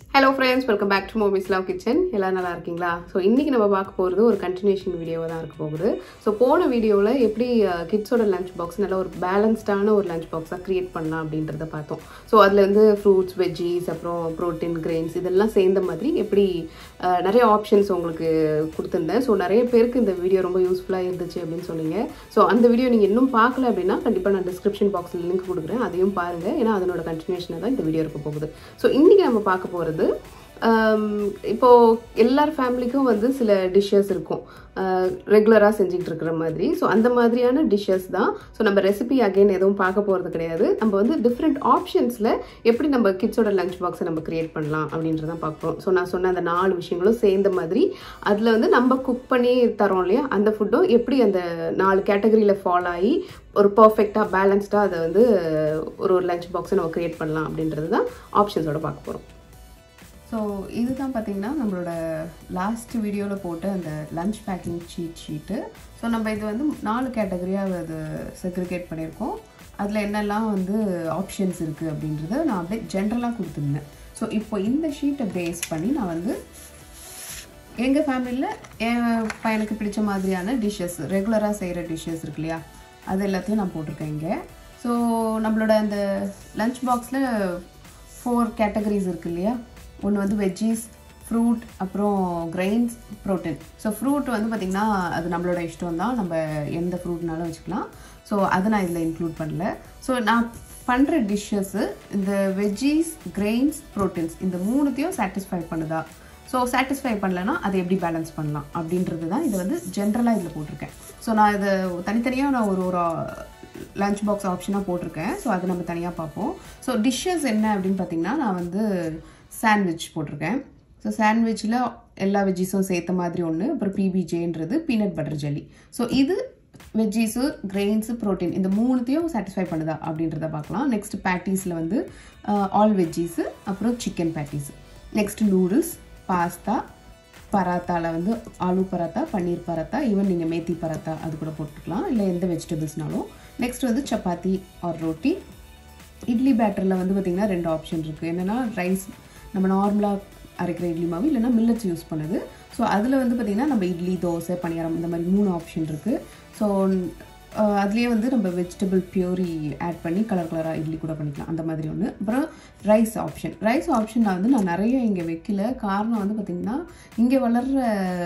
hello friends welcome back to Mobi's love kitchen எல்லாம் நல்லா இருக்கீங்களா ஸோ இன்றைக்கி நம்ம பார்க்க போகிறது ஒரு கண்டினியூஷன் வீடியோவாக தான் இருக்க போகுது ஸோ போன வீடியோவில் எப்படி கிட்ஸோட லஞ்ச் பாக்ஸ் நல்ல ஒரு பேலன்ஸ்டான ஒரு லஞ்ச் பாக்ஸாக க்ரியேட் பண்ணலாம் அப்படின்றத பார்த்தோம் ஸோ அதில் வந்து ஃப்ரூட்ஸ் வெஜ்ஜீஸ் அப்புறம் ப்ரோட்டீன் கிரெயின்ஸ் இதெல்லாம் சேர்ந்த மாதிரி எப்படி அஹ், நிறைய ஆப்ஷன்ஸ் உங்களுக்கு கொடுத்துருந்தேன் ஸோ நிறைய பேருக்கு இந்த வீடியோ ரொம்ப யூஸ்ஃபுல்லாக இருந்துச்சு அப்படின்னு சொன்னீங்க ஸோ அந்த வீடியோ நீங்கள் இன்னும் பார்க்கல அப்படின்னா கண்டிப்பாக நான் டிஸ்கிரிப்ஷன் பாக்ஸில் லிங்க் கொடுக்குறேன் அதையும் பாருங்கள் ஏன்னா அதனோட கண்டினியூஷனாக தான் இந்த வீடியோ இருக்க போகுது ஸோ இன்றைக்கி நம்ம பார்க்க போகிறது இப்போ எல்லார் ஃபேமிலிக்கும் வந்து சில டிஷ்ஷஸ் இருக்கும் ரெகுலராக செஞ்சுக்கிட்டு இருக்கிற மாதிரி ஸோ அந்த மாதிரியான டிஷ்ஷஸ் தான் ஸோ நம்ம ரெசிபி அகைன் எதுவும் பார்க்க போகிறது கிடையாது நம்ம வந்து டிஃப்ரெண்ட் ஆப்ஷன்ஸில் எப்படி நம்ம கிட்ஸோட லஞ்ச் பாக்ஸை நம்ம கிரியேட் பண்ணலாம் அப்படின்றதான் பார்க்குறோம் ஸோ நான் சொன்ன அந்த நாலு விஷயங்களும் சேர்ந்த மாதிரி அதில் வந்து நம்ம குக் பண்ணி தரோம் இல்லையா அந்த ஃபுட்டும் எப்படி அந்த நாலு கேட்டகரியில் ஃபாலோ ஆகி ஒரு பர்ஃபெக்டாக பேலன்ஸ்டாக அதை வந்து ஒரு ஒரு லஞ்ச் பாக்ஸை நம்ம கிரியேட் பண்ணலாம் அப்படின்றது தான் ஆப்ஷன்ஸோட பார்க்க போகிறோம் ஸோ இதுதான் பார்த்தீங்கன்னா நம்மளோட லாஸ்ட் வீடியோவில் போட்ட அந்த lunch packing sheet sheet so நம்ம இது வந்து நாலு கேட்டகரியாக அது செக்ரிகேட் பண்ணியிருக்கோம் அதில் என்னெல்லாம் வந்து ஆப்ஷன்ஸ் இருக்குது அப்படின்றத நான் அப்படியே ஜென்ரலாக கொடுத்துருந்தேன் ஸோ இப்போ இந்த ஷீட்டை பேஸ் பண்ணி நான் வந்து எங்கள் ஃபேமிலியில் என் பையனுக்கு பிடிச்ச மாதிரியான டிஷ்ஷஸ் ரெகுலராக செய்கிற டிஷ்ஷஸ் இருக்கு இல்லையா அது எல்லாத்தையும் நான் போட்டிருக்கேன் இங்கே ஸோ நம்மளோட அந்த லஞ்ச் பாக்ஸில் ஃபோர் கேட்டகரிஸ் இருக்கு இல்லையா ஒன்று வந்து வெஜ்ஜீஸ் ஃப்ரூட் அப்புறம் கிரெயின்ஸ் ப்ரோட்டீன் ஸோ ஃப்ரூட் வந்து பார்த்திங்கன்னா அது நம்மளோட இஷ்டம் தான் நம்ம எந்த ஃப்ரூட்னாலும் வச்சுக்கலாம் ஸோ அதை நான் இதில் இன்க்ளூட் பண்ணல ஸோ நான் பண்ணுற டிஷ்ஷஸ்ஸு இந்த வெஜ்ஜீஸ் கிரெயின்ஸ் ப்ரோட்டீன்ஸ் இந்த மூணுத்தையும் சாட்டிஸ்ஃபை பண்ணுதா ஸோ சாட்டிஸ்ஃபை பண்ணலன்னா அதை எப்படி பேலன்ஸ் பண்ணலாம் அப்படின்றது தான் இதை வந்து ஜென்ரலாக இதில் போட்டிருக்கேன் ஸோ நான் இதை தனித்தனியாக நான் ஒரு ஒரு லஞ்ச் பாக்ஸ் ஆப்ஷனாக போட்டிருக்கேன் ஸோ அதை நம்ம தனியாக பார்ப்போம் ஸோ டிஷ்ஷஸ் என்ன அப்படின்னு பார்த்தீங்கன்னா நான் வந்து சாண்ட்விச் போட்டிருக்கேன் ஸோ சாண்ட்விச்சில் எல்லா வெஜ்ஜீஸும் சேர்த்த மாதிரி ஒன்று அப்புறம் பிபிஜேன்றது பீனட் பட்டர் ஜெல்லி ஸோ இது வெஜ்ஜீஸு கிரெயின்ஸு ப்ரோட்டீன் இந்த மூணுத்தையும் சாட்டிஸ்ஃபை பண்ணுதா அப்படின்றத பார்க்கலாம் நெக்ஸ்ட் பேட்டீஸில் வந்து ஆல் வெஜ்ஜீஸு அப்புறம் chicken patties next noodles pasta பராத்தாவில் வந்து ஆலு பராத்தா பன்னீர் பராத்தா ஈவன் நீங்கள் மேத்தி பராத்தா அது கூட போட்டுக்கலாம் இல்லை எந்த வெஜிடபிள்ஸ்னாலும் நெக்ஸ்ட் வந்து சப்பாத்தி ஆர் ரொட்டி இட்லி பேட்டரில் வந்து பார்த்திங்கன்னா ரெண்டு ஆப்ஷன் இருக்குது என்னென்னா ரைஸ் நம்ம நார்மலாக அரைக்கிற இட்லி மாவு இல்லைனா மில்லட்ஸ் யூஸ் பண்ணுது ஸோ அதில் வந்து பார்த்திங்கன்னா நம்ம இட்லி தோசை பணியாரம் இந்த மாதிரி மூணு ஆப்ஷன் இருக்குது ஸோ அதுலேயே வந்து நம்ம வெஜிடபிள் பியூரி ஆட் பண்ணி கலர் கலராக இட்லி கூட பண்ணிக்கலாம் அந்த மாதிரி ஒன்று அப்புறம் ரைஸ் ஆப்ஷன் ரைஸ் ஆப்ஷனில் வந்து நான் நிறைய இங்கே வைக்கல காரணம் வந்து பார்த்திங்கன்னா இங்கே வளர்கிற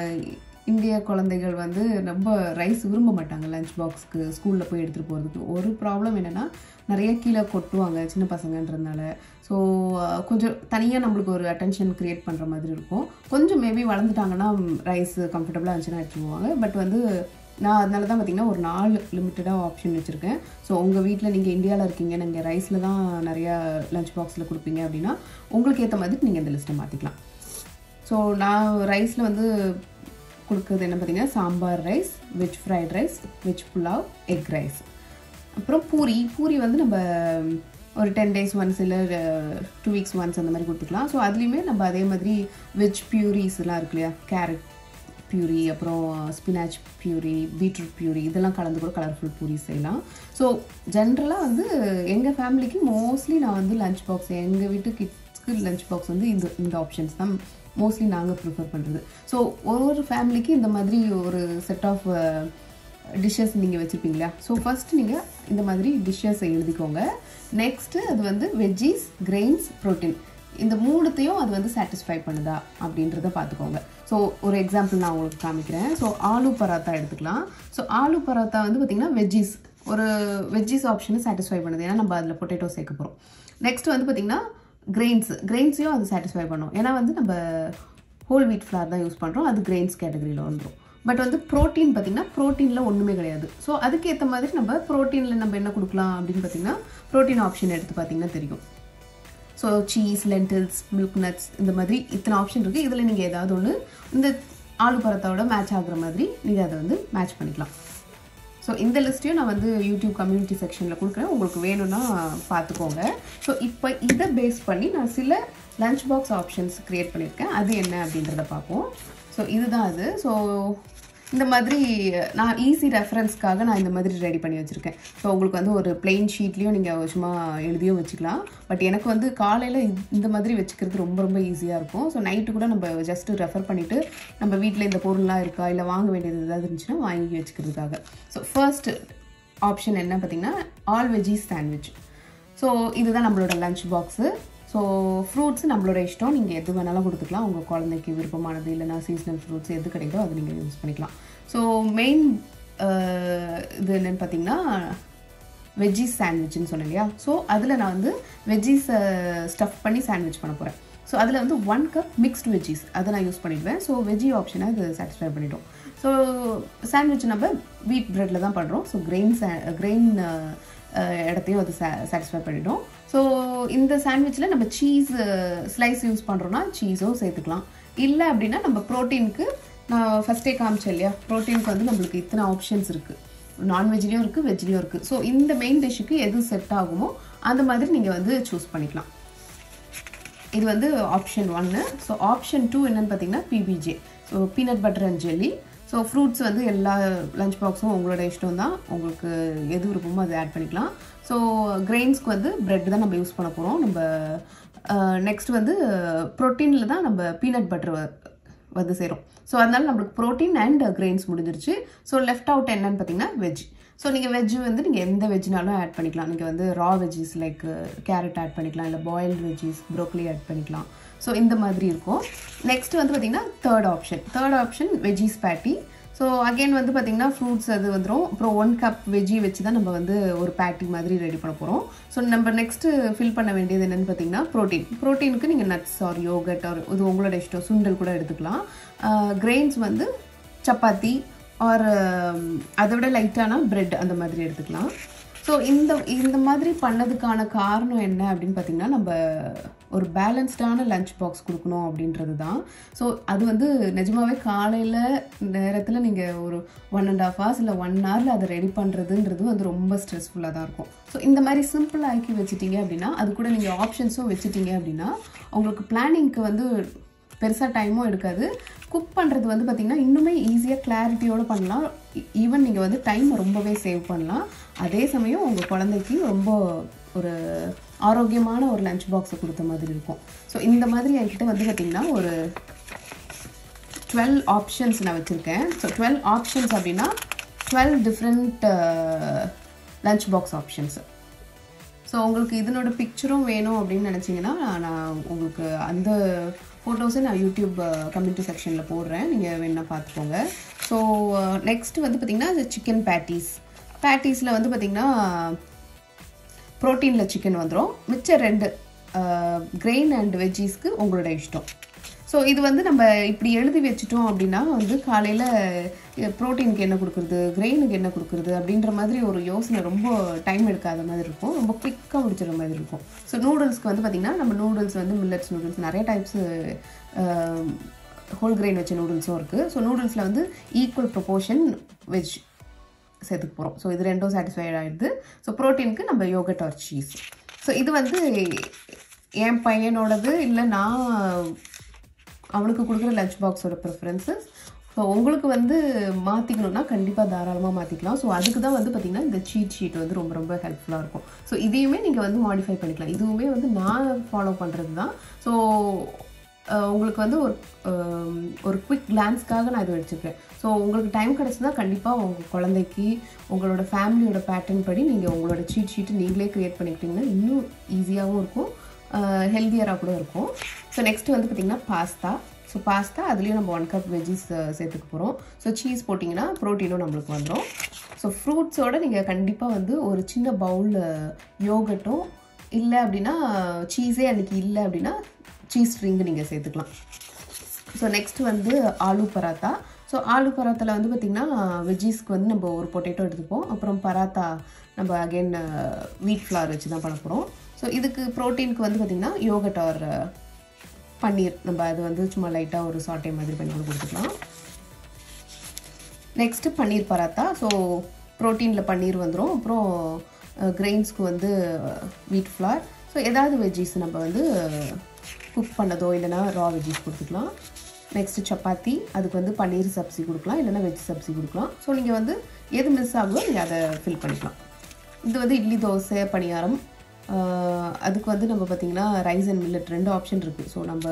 இந்திய குழந்தைகள் வந்து ரொம்ப ரைஸ் விரும்ப மாட்டாங்க லஞ்ச் பாக்ஸ்க்கு ஸ்கூலில் போய் எடுத்துகிட்டு போகிறதுக்கு ஒரு ப்ராப்ளம் என்னென்னா நிறைய கீழே கொட்டுவாங்க சின்ன பசங்கன்றதுனால ஸோ கொஞ்சம் தனியாக நம்மளுக்கு ஒரு அட்டென்ஷன் க்ரியேட் பண்ணுற மாதிரி இருக்கும் கொஞ்சம் மேபி வளர்ந்துட்டாங்கன்னா ரைஸ் கம்ஃபர்டபுளாக இருந்துச்சுன்னா எடுத்துக்குவாங்க பட் வந்து நான் அதனால தான் பார்த்தீங்கன்னா ஒரு நாலு லிமிட்டடாக ஆப்ஷன் வச்சுருக்கேன் ஸோ உங்கள் வீட்டில் நீங்கள் இந்தியாவில் இருக்கீங்க நீங்கள் ரைஸில் தான் நிறையா லஞ்ச் பாக்ஸில் கொடுப்பீங்க அப்படின்னா உங்களுக்கு ஏற்ற மாதிரி நீங்கள் இந்த லிஸ்ட்டை மாற்றிக்கலாம் ஸோ நான் ரைஸில் வந்து கொடுக்குறது என்ன பார்த்தீங்கன்னா sambar rice veg fried rice veg pulao egg rice அப்புறம் பூரி பூரி வந்து நம்ம ஒரு டென் டேஸ் ஒன்ஸ் இல்லை டூ வீக்ஸ் ஒன்ஸ் அந்த மாதிரி கொடுத்துக்கலாம் ஸோ அதுலேயுமே நம்ம அதே மாதிரி வெஜ் பியூரிஸ்லாம் இருக்கு இல்லையா கேரட் பியூரி அப்புறம் ஸ்பினாச் பியூரி பீட்ரூட் பியூரி இதெல்லாம் கலந்து கூட கலர்ஃபுல் பூரி செய்யலாம் ஸோ ஜென்ரலாக வந்து எங்கள் ஃபேமிலிக்கு மோஸ்ட்லி நான் வந்து லஞ்ச் பாக்ஸ் எங்கள் வீட்டு கிட்ஸ்க்கு லஞ்ச் பாக்ஸ் வந்து இந்த இந்த ஆப்ஷன்ஸ் தான் மோஸ்ட்லி நாங்கள் ப்ரிஃபர் பண்ணுறது ஸோ ஒரு ஒரு ஃபேமிலிக்கு இந்த மாதிரி ஒரு செட் ஆஃப் டிஷ்ஷஸ் நீங்கள் வச்சுருப்பீங்களா ஸோ ஃபஸ்ட் நீங்கள் இந்த மாதிரி டிஷ்ஷஸை எழுதிக்கோங்க நெக்ஸ்ட்டு அது வந்து வெஜ்ஜீஸ் கிரெயின்ஸ் ப்ரோட்டீன் இந்த மூணுத்தையும் அது வந்து சாட்டிஸ்ஃபை பண்ணுதா அப்படின்றத பார்த்துக்கோங்க ஸோ ஒரு எக்ஸாம்பிள் நான் உங்களுக்கு காமிக்கிறேன் ஸோ ஆலு பராத்தா எடுத்துக்கலாம் ஸோ ஆலு பராத்தா வந்து பார்த்திங்கன்னா வெஜ்ஜீஸ் ஒரு வெஜ்ஜீஸ் ஆப்ஷனை சாட்டிஸ்ஃபை பண்ணுது ஏன்னா நம்ம அதில் பொட்டேட்டோ சேர்க்க போகிறோம் நெக்ஸ்ட் வந்து பார்த்திங்கன்னா கிரெயின்ஸ் கிரெயின்ஸையும் அது சாட்டிஸ்ஃபை பண்ணும் ஏன்னா வந்து நம்ம ஹோல் வீட் ஃப்ளார் தான் யூஸ் பண்ணுறோம் அது கிரெயின்ஸ் கேட்டகரியில் வந்துடும் பட் வந்து ப்ரோட்டீன் பார்த்திங்கன்னா ப்ரோட்டீனில் ஒன்றுமே கிடையாது ஸோ அதுக்கேற்ற மாதிரி நம்ம ப்ரோட்டீனில் நம்ம என்ன கொடுக்கலாம் அப்படின்னு பார்த்திங்கன்னா ப்ரோட்டீன் ஆப்ஷன் எடுத்து பார்த்திங்கன்னா தெரியும் so cheese lentils milk nuts இந்த மாதிரி இத்தனை ஆப்ஷன் இருக்குது இதில் நீங்கள் ஏதாவது ஒன்று இந்த ஆலு பரத்தாவோட மேட்ச் ஆகுற மாதிரி நீங்கள் அதை வந்து மேட்ச் பண்ணிக்கலாம் ஸோ இந்த லிஸ்ட்டையும் நான் வந்து யூடியூப் கம்யூனிட்டி செக்ஷனில் கொடுக்குறேன் உங்களுக்கு வேணும்னா பார்த்துக்கோங்க ஸோ இப்போ இதை பேஸ் பண்ணி நான் சில லஞ்ச் பாக்ஸ் ஆப்ஷன்ஸ் க்ரியேட் பண்ணியிருக்கேன் அது என்ன அப்படின்றத பார்ப்போம் ஸோ இதுதான் அது ஸோ இந்த மாதிரி நான் ஈஸி ரெஃபரன்ஸ்க்காக நான் இந்த மாதிரி ரெடி பண்ணி வச்சுருக்கேன் ஸோ உங்களுக்கு வந்து ஒரு பிளெயின் ஷீட்லேயும் நீங்கள் சும்மா எழுதியும் வச்சுக்கலாம் பட் எனக்கு வந்து காலையில் இந்த மாதிரி வச்சுக்கிறது ரொம்ப ரொம்ப ஈஸியாக இருக்கும் ஸோ நைட்டு கூட நம்ம ஜஸ்ட்டு ரெஃபர் பண்ணிவிட்டு நம்ம வீட்டில் இந்த பொருள்லாம் இருக்கா இல்லை வாங்க வேண்டியது ஏதாவது இருந்துச்சுன்னா வாங்கி வச்சுக்கிறதுக்காக ஸோ ஃபர்ஸ்ட் ஆப்ஷன் என்ன பார்த்தீங்கன்னா ஆல் வெஜ்ஜீஸ் சாண்ட்விச் ஸோ இதுதான் நம்மளோட லஞ்ச் பாக்ஸு ஸோ ஃப்ரூட்ஸ் நம்மளோட இஷ்டம் நீங்கள் எது வேணாலும் கொடுத்துக்கலாம் உங்கள் குழந்தைக்கு விருப்பமானது இல்லைனா சீசனல் ஃப்ரூட்ஸ் எது கிடைக்குதோ அது நீங்கள் யூஸ் பண்ணிக்கலாம் ஸோ மெயின் இது என்னென்னு பார்த்தீங்கன்னா வெஜ்ஜீஸ் சாண்ட்விச்னு சொன்னேன் இல்லையா ஸோ அதில் நான் வந்து வெஜ்ஜீஸ் ஸ்டஃப் பண்ணி சாண்ட்விச் பண்ண போகிறேன் ஸோ அதில் வந்து ஒன் கப் மிக்ஸ்டு வெஜ்ஜீஸ் அதை நான் யூஸ் பண்ணிடுவேன் ஸோ வெஜ்ஜி ஆப்ஷனை இது சாட்டிஸ்ஃபை பண்ணிட்டோம் ஸோ சாண்ட்விச் நம்ம வீட் ப்ரெட்டில் தான் பண்ணுறோம் ஸோ கிரெயின் கிரெயின் இடத்தையும் அது சா சாட்டிஸ்ஃபை பண்ணிடும் ஸோ இந்த சாண்ட்விச்சில் நம்ம சீஸ் ஸ்லைஸ் யூஸ் பண்ணுறோன்னா சீஸும் சேர்த்துக்கலாம் இல்லை அப்படின்னா நம்ம ப்ரோட்டீனுக்கு நான் ஃபஸ்ட்டே காமிச்சேன் இல்லையா ப்ரோட்டீனுக்கு வந்து நம்மளுக்கு இத்தனை ஆப்ஷன்ஸ் இருக்குது நான்வெஜ்லேயும் இருக்குது வெஜ்லேயும் இருக்குது ஸோ இந்த மெயின் டிஷ்ஷுக்கு எது செட் ஆகுமோ அந்த மாதிரி நீங்கள் வந்து சூஸ் பண்ணிக்கலாம் இது வந்து ஆப்ஷன் ஒன்று ஸோ ஆப்ஷன் டூ என்னென்னு பார்த்தீங்கன்னா PBJ so peanut butter and jelly so fruits வந்து எல்லா லஞ்ச் பாக்ஸும் உங்களோட இஷ்டம் தான் உங்களுக்கு எது விருப்பமோ அதை ஆட் பண்ணிக்கலாம் ஸோ கிரெயின்ஸ்க்கு வந்து ப்ரெட் தான் நம்ம யூஸ் பண்ண போகிறோம் நம்ம நெக்ஸ்ட் வந்து ப்ரோட்டீனில் தான் நம்ம பீனட் பட்டர் வந்து சேரும் ஸோ அதனால நம்மளுக்கு ப்ரோட்டீன் அண்ட் கிரெயின்ஸ் முடிஞ்சிருச்சு ஸோ லெஃப்ட் அவுட் என்னன்னு பார்த்தீங்கன்னா வெஜ் ஸோ நீங்கள் வெஜ் வந்து நீங்கள் எந்த வெஜ்னாலும் ஆட் பண்ணிக்கலாம் நீங்கள் வந்து raw veggies like carrot add பண்ணிக்கலாம் இல்லை பாயில்டு வெஜ்ஜீஸ் ப்ரோக்கலி ஆட் பண்ணிக்கலாம் ஸோ இந்த மாதிரி இருக்கும் நெக்ஸ்ட் வந்து பார்த்திங்கன்னா third option third option veggies patty so again வந்து பார்த்திங்கன்னா ஃப்ரூட்ஸ் அது வந்துடும் அப்புறம் ஒன் கப் வெஜ்ஜி வச்சு தான் நம்ம வந்து ஒரு பேட்டி மாதிரி ரெடி பண்ண போகிறோம் ஸோ நம்ம நெக்ஸ்ட்டு ஃபில் பண்ண வேண்டியது என்னென்னு பார்த்தீங்கன்னா ப்ரோட்டீன் ப்ரோட்டீனுக்கு நீங்கள் நட்ஸ் ஆர் யோகட் ஆர் இது உங்களோட இஷ்டம் சுண்டல் கூட எடுத்துக்கலாம் கிரெயின்ஸ் வந்து சப்பாத்தி ஆர் அதை விட லைட்டான ப்ரெட் அந்த மாதிரி எடுத்துக்கலாம் ஸோ இந்த இந்த மாதிரி பண்ணதுக்கான காரணம் என்ன அப்படின்னு பார்த்தீங்கன்னா நம்ம ஒரு பேலன்ஸ்டான லஞ்ச் பாக்ஸ் கொடுக்கணும் அப்படின்றது தான் ஸோ அது வந்து நிஜமாவே காலையில் நேரத்தில் நீங்கள் ஒரு ஒன் அண்ட் ஆஃப் ஹவர்ஸ் இல்லை ஒன் ஹவரில் அதை ரெடி பண்ணுறதுன்றது வந்து ரொம்ப ஸ்ட்ரெஸ்ஃபுல்லாக தான் இருக்கும் ஸோ இந்த மாதிரி சிம்பிள் ஆக்கி வச்சுட்டீங்க அப்படின்னா அது கூட நீங்கள் ஆப்ஷன்ஸும் வச்சுட்டீங்க அப்படின்னா உங்களுக்கு பிளானிங்க்கு வந்து பெருசாக டைமும் எடுக்காது குக் பண்ணுறது வந்து பார்த்திங்கன்னா இன்னுமே ஈஸியாக கிளாரிட்டியோடு பண்ணலாம் ஈவன் நீங்கள் வந்து டைம் ரொம்பவே சேவ் பண்ணலாம் அதே சமயம் உங்கள் குழந்தைக்கு ரொம்ப ஒரு ஆரோக்கியமான ஒரு லஞ்ச் பாக்ஸை கொடுத்த மாதிரி இருக்கும் ஸோ இந்த மாதிரி என்கிட்ட வந்து பார்த்திங்கன்னா ஒரு டுவெல் ஆப்ஷன்ஸ் நான் வச்சுருக்கேன் ஸோ டுவெல் ஆப்ஷன்ஸ் அப்படின்னா twelve different lunch box options so உங்களுக்கு இதனோட பிக்சரும் வேணும் அப்படின்னு நினச்சிங்கன்னா நான் உங்களுக்கு அந்த ஃபோட்டோஸை நான் யூடியூப் கம்யூனிட்டி செக்ஷனில் போடுறேன் நீங்கள் வேணால் பார்த்துக்கோங்க ஸோ நெக்ஸ்ட் வந்து பார்த்திங்கன்னா சிக்கன் பேட்டிஸ் பேட்டிஸில் வந்து பார்த்திங்கன்னா ப்ரோட்டீனில் சிக்கன் வந்துடும் மிச்சம் ரெண்டு கிரெயின் அண்ட் வெஜ்ஜீஸ்க்கு உங்களோட இஷ்டம் ஸோ இது வந்து நம்ம இப்படி எழுதி வச்சுட்டோம் அப்படின்னா வந்து காலையில் ப்ரோட்டீனுக்கு என்ன கொடுக்குறது கிரெயினுக்கு என்ன கொடுக்குறது அப்படின்ற மாதிரி ஒரு யோசனை ரொம்ப டைம் எடுக்காத மாதிரி இருக்கும் ரொம்ப குவிக்காக முடிச்சிடுற மாதிரி இருக்கும் ஸோ நூடுல்ஸ்க்கு வந்து பார்த்திங்கன்னா நம்ம நூடுல்ஸ் வந்து மில்லட்ஸ் நூடுல்ஸ் நிறைய டைப்ஸு ஹோல் கிரெயின் வச்ச நூடுல்ஸும் இருக்குது ஸோ நூடுல்ஸில் வந்து ஈக்குவல் ப்ரொபோர்ஷன் வெஜ் சேர்த்துக்க போகிறோம் ஸோ இது ரெண்டும் சாட்டிஸ்ஃபைட் ஆகிடுது ஸோ ப்ரோட்டீனுக்கு நம்ம யோகட் ஆர் சீஸ் ஸோ இது வந்து என் பையனோடது இல்லை நான் அவனுக்கு கொடுக்குற லஞ்ச் பாக்ஸோட ப்ரிஃபரன்சஸ் ஸோ உங்களுக்கு வந்து மாற்றிக்கணும்னா கண்டிப்பாக தாராளமாக மாற்றிக்கலாம் ஸோ அதுக்கு தான் வந்து பார்த்திங்கன்னா இந்த சீட் ஷீட் வந்து ரொம்ப ரொம்ப ஹெல்ப்ஃபுல்லாக இருக்கும் ஸோ இதையுமே நீங்கள் வந்து மாடிஃபை பண்ணிக்கலாம் இதுவுமே வந்து நான் ஃபாலோ பண்ணுறது தான் ஸோ உங்களுக்கு வந்து ஒரு ஒரு குவிக் கிளான்ஸ்க்காக நான் இது வச்சுருக்கேன் ஸோ உங்களுக்கு டைம் கிடச்சினா கண்டிப்பாக உங்கள் குழந்தைக்கு உங்களோட ஃபேமிலியோட பேட்டர்ன் படி நீங்கள் உங்களோட சீட் ஷீட்டு நீங்களே க்ரியேட் பண்ணிக்கிட்டிங்கன்னா இன்னும் ஈஸியாகவும் இருக்கும் ஹெல்த்தியராக கூட இருக்கும் ஸோ நெக்ஸ்ட் வந்து பார்த்திங்கன்னா பாஸ்தா ஸோ பாஸ்தா அதுலேயும் நம்ம ஒன் கப் வெஜ்ஜீஸ் சேர்த்துக்க போகிறோம் ஸோ சீஸ் போட்டிங்கன்னா ப்ரோட்டீனும் நம்மளுக்கு வந்துடும் ஸோ ஃப்ரூட்ஸோடு நீங்கள் கண்டிப்பாக வந்து ஒரு சின்ன பவுல் யோகட்டும் இல்லை அப்படின்னா சீஸே அன்றைக்கி இல்லை அப்படின்னா சீஸ் ஸ்ட்ரிங்கு நீங்கள் சேர்த்துக்கலாம் ஸோ நெக்ஸ்ட் வந்து ஆலு பராத்தா ஸோ ஆலு பராத்தாவில் வந்து பார்த்திங்கன்னா வெஜ்ஜீஸ்க்கு வந்து நம்ம ஒரு பொட்டேட்டோ எடுத்துப்போம் அப்புறம் பராத்தா நம்ம அகெயின் வீட் ஃப்ளார் வச்சு தான் பண்ண போகிறோம் ஸோ இதுக்கு ப்ரோட்டீனுக்கு வந்து பார்த்திங்கன்னா யோகட் ஆர் பன்னீர் நம்ம அது வந்து சும்மா லைட்டாக ஒரு சாட்டை மாதிரி பண்ணி கூட கொடுத்துக்கலாம் நெக்ஸ்ட்டு பன்னீர் பராத்தா ஸோ ப்ரோட்டீனில் பன்னீர் வந்துடும் அப்புறம் கிரெயின்ஸ்க்கு வந்து வீட் ஃப்ளார் ஸோ ஏதாவது வெஜ்ஜீஸ் நம்ம வந்து குக் பண்ணதோ இல்லைனா ரா வெஜ்ஜீஸ் கொடுத்துக்கலாம் நெக்ஸ்ட்டு சப்பாத்தி அதுக்கு வந்து பன்னீர் சப்ஸி கொடுக்கலாம் இல்லைன்னா வெஜ் சப்ஸி கொடுக்கலாம் ஸோ நீங்கள் வந்து எது மிஸ் ஆகுதோ நீங்கள் அதை ஃபில் பண்ணிக்கலாம் இது வந்து இட்லி தோசை பணியாரம் ஆஹ் அதுக்கு வந்து நம்ம பார்த்திங்கன்னா ரைஸ் அண்ட் மில்லட் ரெண்டு ஆப்ஷன் இருக்குது ஸோ நம்ம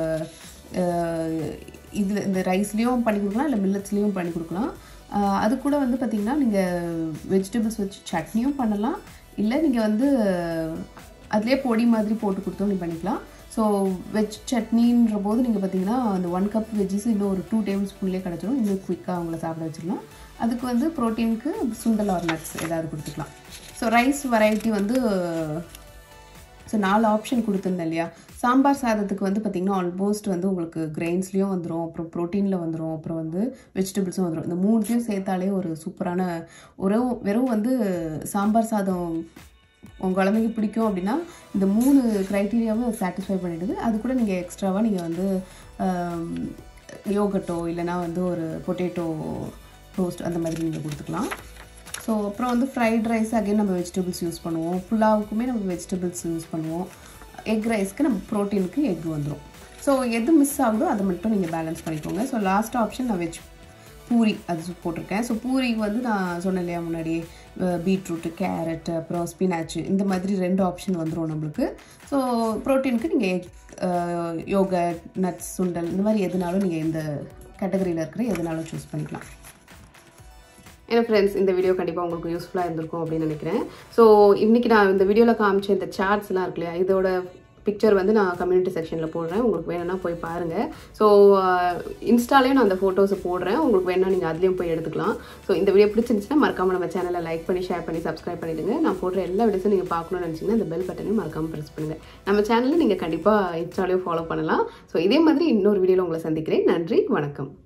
இதில் இந்த ரைஸ்லேயும் பண்ணி கொடுக்கலாம் இல்லை மில்லட்ஸ்லேயும் பண்ணி கொடுக்கலாம் ஆஹ் அது கூட வந்து பார்த்திங்கன்னா நீங்கள் வெஜிடபிள்ஸ் வச்சு சட்னியும் பண்ணலாம் இல்லை நீங்கள் வந்து அதிலே பொடி மாதிரி போட்டு கொடுத்தோம் நீங்கள் பண்ணிக்கலாம் ஸோ வெஜ் சட்னின்ற போது நீங்கள் பார்த்தீங்கன்னா அந்த ஒன் கப் வெஜ்ஜஸ் இன்னும் ஒரு டூ டேபிள் ஸ்பூன்லேயே கிடச்சிரும் இன்னும் குயிக்காக அவங்கள சாப்பிட வச்சிடலாம் அதுக்கு வந்து ப்ரோட்டீனுக்கு சுண்டல் ஆர் நட்ஸ் ஏதாவது கொடுத்துக்கலாம் ஸோ ரைஸ் வெரைட்டி வந்து ஸோ நாலு ஆப்ஷன் கொடுத்துருந்தேன் இல்லையா சாம்பார் சாதத்துக்கு வந்து பார்த்திங்கன்னா ஆல்மோஸ்ட் வந்து உங்களுக்கு கிரெயின்ஸ்லேயும் வந்துடும் அப்புறம் ப்ரோட்டீனில் வந்துடும் அப்புறம் வந்து வெஜிடபிள்ஸும் வந்துடும் இந்த மூணுத்தையும் சேர்த்தாலே ஒரு சூப்பரான ஒரு வெறும் வந்து சாம்பார் சாதம் உங்கள் குழந்தைக்கு பிடிக்கும் அப்படின்னா இந்த மூணு க்ரைட்டீரியாவை சாட்டிஸ்ஃபை பண்ணிடுது அது கூட நீங்கள் எக்ஸ்ட்ராவாக நீங்கள் வந்து யோகட்டோ இல்லைனா வந்து ஒரு பொட்டேட்டோ ரோஸ்ட் அந்த மாதிரி நீங்கள் கொடுத்துக்கலாம் ஸோ அப்புறம் வந்து ஃப்ரைட் ரைஸ் அகைன் நம்ம வெஜிடபிள்ஸ் யூஸ் பண்ணுவோம் புலாவுக்குமே நம்ம வெஜிடபிள்ஸ் யூஸ் பண்ணுவோம் எக் ரைஸ்க்கு நம்ம ப்ரோட்டீனுக்கு எக் வந்துடும் ஸோ எது மிஸ் ஆகுதோ அதை மட்டும் நீங்கள் பேலன்ஸ் பண்ணிக்கோங்க ஸோ லாஸ்ட் ஆப்ஷன் நான் வெஜ் பூரி அது போட்டிருக்கேன் ஸோ பூரிக்கு வந்து நான் சொன்னேன் இல்லையா முன்னாடி பீட்ரூட்டு கேரட் அப்புறம் ஸ்பினாச்சு இந்த மாதிரி ரெண்டு ஆப்ஷன் வந்துடும் நம்மளுக்கு ஸோ ப்ரோட்டீனுக்கு நீங்கள் எக் யோகா நட்ஸ் சுண்டல் இந்த மாதிரி எதுனாலும் நீங்கள் இந்த கேட்டகரியில் இருக்கிற எதுனாலும் சூஸ் பண்ணிக்கலாம் ஏன்னா ஃப்ரெண்ட்ஸ் இந்த வீடியோ கண்டிப்பாக உங்களுக்கு யூஸ்ஃபுல்லாக இருந்திருக்கும் அப்படின்னு நினைக்கிறேன் ஸோ இன்றைக்கி நான் இந்த வீடியோவில் காமிச்ச இந்த சார்ட்ஸ்லாம் இருக்கு இல்லையா இதோட பிக்சர் வந்து நான் கம்யூனிட்டி செக்ஷனில் போடுறேன் உங்களுக்கு வேணும்னா போய் பாருங்கள் ஸோ இன்ஸ்டாலேயும் நான் அந்த ஃபோட்டோஸை போடுறேன் உங்களுக்கு வேணால் நீங்கள் அதுலேயும் போய் எடுத்துக்கலாம் ஸோ இந்த வீடியோ பிடிச்சிருந்துச்சுன்னா மறக்காமல் நம்ம சேனலை லைக் பண்ணி ஷேர் பண்ணி சப்ஸ்கிரைப் பண்ணிவிடுங்க நான் போடுற எல்லா வீடியோஸும் நீங்கள் பார்க்கணும்னு நினச்சிங்கன்னா இந்த பெல் பட்டனையும் மறக்காமல் ப்ரெஸ் பண்ணுங்கள் நம்ம சேனலில் நீங்கள் கண்டிப்பாக இன்ஸ்டாலையும் ஃபாலோ பண்ணலாம் ஸோ இதே மாதிரி இன்னொரு வீடியோவில் உங்களை சந்திக்கிறேன் நன்றி வணக்கம்